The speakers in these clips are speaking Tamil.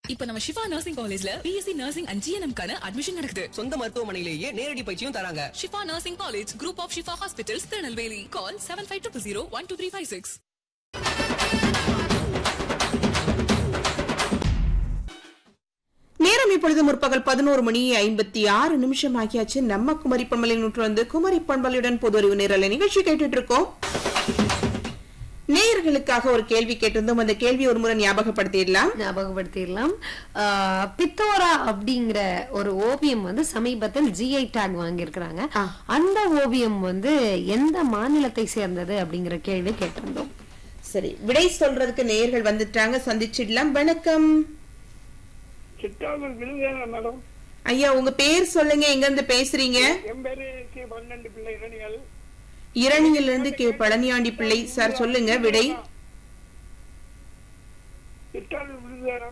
இப்ப நம்ம ஷிஃபா நர்சிங் காலேஜ்ல பிஎஸ்சி நர்சிங் அண்ட் ஜிஎன்எம் கான அட்மிஷன் நடக்குது சொந்த மருத்துவமனையிலேயே நேரடி பயிற்சியும் தராங்க Shifa nursing college group of Shifa hospitals Tirunelveli call seven five two zero one two three five six நேரம் இப்பொழுது முற்பகல் பதினோரு மணி ஐம்பத்தி ஆறு நிமிஷம் ஆகியாச்சு நம்ம குமரி பண்பலை நூற்று வந்து குமரி பண்பலையுடன் பொது அறிவு நேரல நிகழ்ச்சி கேட்டுட்டு இருக்கோம் நேயர்களுக்காக ஒரு கேள்வி கேட்டிருந்தோம் அந்த கேள்வி ஒரு முறை ஞாபகப்படுத்திடலாம் ஞாபகப்படுத்திடலாம் ஆஹ் பித்தோரா அப்படிங்கிற ஒரு ஓவியம் வந்து சமீபத்தில் ஜிஐ டேக் வாங்கியிருக்கிறாங்க ஆ. அந்த ஓவியம் வந்து எந்த மாநிலத்தை சேர்ந்தது அப்படிங்கிற கேள்வி கேட்டிருந்தோம் சரி விடை சொல்றதுக்கு நேயர்கள் வந்துட்டாங்க சந்திச்சிடலாம் வணக்கம் சித்தாவூர் விழுந்தாங்க மேடம் ஐயா உங்க பேர் சொல்லுங்க எங்க இருந்து பேசுறீங்க என் பேரு கே பன்னெண்டு பிள்ளை இரணிகள் இரணியில இருந்து கே பழனியாண்டி பிள்ளை சார் சொல்லுங்க விடை சித்தாவூர் விழுந்தாரா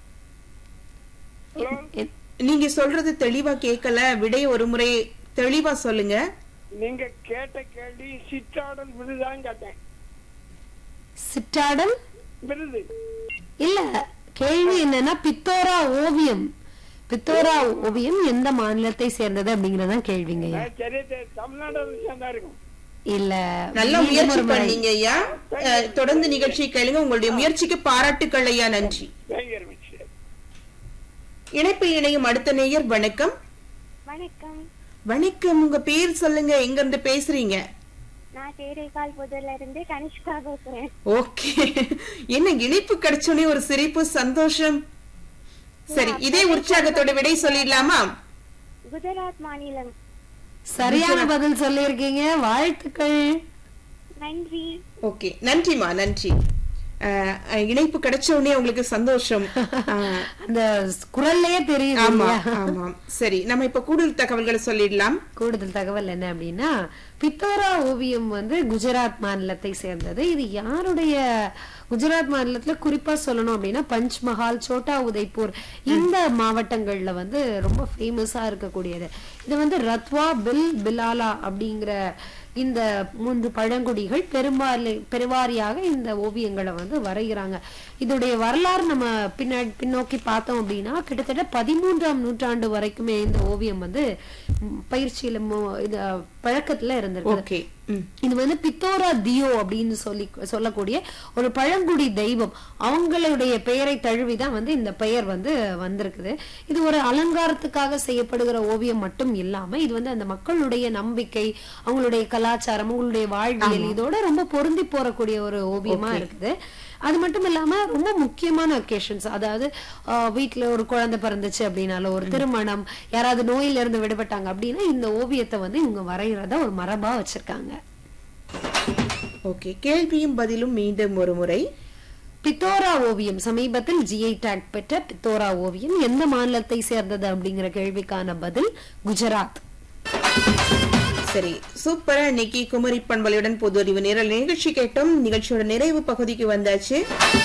ஹலோ எ- நீங்க சொல்றது தெளிவா கேட்கல விடை ஒரு முறை தெளிவா சொல்லுங்க நீங்க கேட்ட கேள்வி சிற்றாடல் விருதான் கேட்டேன் சிற்றாடல் விருது இல்ல கேள்வி என்னன்னா பித்தோரா ஓவியம் பித்தோரா ஓவியம் எந்த மாநிலத்தை சேர்ந்தது அப்படிங்கறதான் கேள்விங்க ஐயா. நான் சரி சரி, தமிழ்நாடு சேர்ந்தா இருக்கும் இல்ல நல்ல மீண்டும் முயற்சி ஒரு முறை. பண்ணீங்க ஐயா அஹ், தொடர்ந்து நிகழ்ச்சி கேளுங்க உங்களுடைய முயற்சிக்கு பாராட்டுக்கள் ஐயா நன்றி தேங்க்யூ வெரி மச் இணைப்பில் இணையும் அடுத்த நேயர் வணக்கம் வணக்கம் வணக்கம் உங்க பேர் சொல்லுங்க எங்க இருந்து பேசுறீங்க நான் தேரைக்கால் புதூர்ல இருந்து கனிஷ்கா பேசுறேன் ஓகே என்ன இணைப்பு கிடைச்சோனே ஒரு சிரிப்பு சந்தோஷம் சரி இதே உற்சாகத்தோட விடை சொல்லிடலாமா குஜராத் மாநிலம் சரியான பதில் சொல்லியிருக்கீங்க வாழ்த்துக்கள் நன்றி ஓகே நன்றிமா நன்றி அஹ், அஹ், இணைப்பு கிடைச்ச உடனே உங்களுக்கு சந்தோஷம் அஹ், அந்த குரல்லையே தெரியுது ஆமா இல்லையா? ஆமாம் சரி நம்ம இப்ப கூடுதல் தகவல்களை சொல்லிடலாம் கூடுதல் தகவல் என்ன அப்படின்னா பித்தோரா ஓவியம் வந்து குஜராத் மாநிலத்தை சேர்ந்தது இது யாருடைய குஜராத் மாநிலத்துல குறிப்பா சொல்லணும் அப்படின்னா பஞ்ச்மஹால் சோட்டா உதய்பூர் இந்த மாவட்டங்கள்ல வந்து ரொம்ப ஃபேமஸா இருக்கக்கூடியது இது வந்து ரத்வா பில் பிலாலா அப்படிங்கிற இந்த மூன்று பழங்குடிகள் பெரும்பாலு பெருவாரியாக இந்த ஓவியங்களை வந்து வரைகிறாங்க இதோடைய வரலாறு நம்ம பின்னாடி பின்னோக்கி பார்த்தோம் அப்படின்னா கிட்டத்தட்ட பதிமூன்றாம் நூற்றாண்டு வரைக்குமே இந்த ஓவியம் வந்து ம், பயிற்சியில மு- இது அஹ், பழக்கத்துல இருந்திருக்கு ஓகே ம். இது வந்து பித்தோரா தியோ அப்படின்னு சொல்லி சொல்லக்கூடிய ஒரு பழங்குடி தெய்வம் அவங்களுடைய பெயரை தழுவிதான் வந்து இந்த பெயர் வந்து வந்திருக்குது இது ஒரு அலங்காரத்துக்காக செய்யப்படுகிற ஓவியம் மட்டும் இல்லாம இது வந்து அந்த மக்களுடைய நம்பிக்கை அவங்களுடைய கலாச்சாரம் அவங்களுடைய வாழ்வியல் இதோட ரொம்ப பொருந்தி போறக்கூடிய ஒரு ஓவியமா இருக்குது அது மட்டும் இல்லாம ரொம்ப முக்கியமான ஒகேஷன்ஸ் அதாவது ஆஹ், வீட்ல ஒரு குழந்தை பிறந்துச்சு அப்படின்னாலோ ஒரு திருமணம் யாராவது நோயில இருந்து விடுபட்டாங்க அப்படின்னா இந்த ஓவியத்தை வந்து இவங்க வரைகிறத ஒரு மரபா வச்சிருக்காங்க ஓகே கேள்வியும் பதிலும் மீண்டும் ஒரு முறை பித்தோரா ஓவியம் சமீபத்தில் ஜிஐ டேக் பெற்ற பித்தோரா ஓவியம் எந்த மாநிலத்தை சேர்ந்தது அப்படிங்கிற கேள்விக்கான பதில் குஜராத் சரி சூப்பரா இன்னைக்கு குமரி பண்பலையுடன் பொது அறிவு நேரல் நிகழ்ச்சி கேட்டோம் நிகழ்ச்சியோட நிறைவு பகுதிக்கு வந்தாச்சு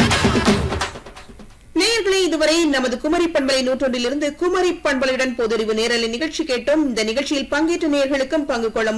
நேயர்களே இதுவரை நமது குமரி பண்பலை நூற்றொன்றிலிருந்து குமரி பண்பலையுடன் பொது அறிவு நேரலை நிகழ்ச்சி கேட்டோம் இந்த நிகழ்ச்சியில் பங்கேற்ற நேயர்களுக்கும் பங்கு கொள்ள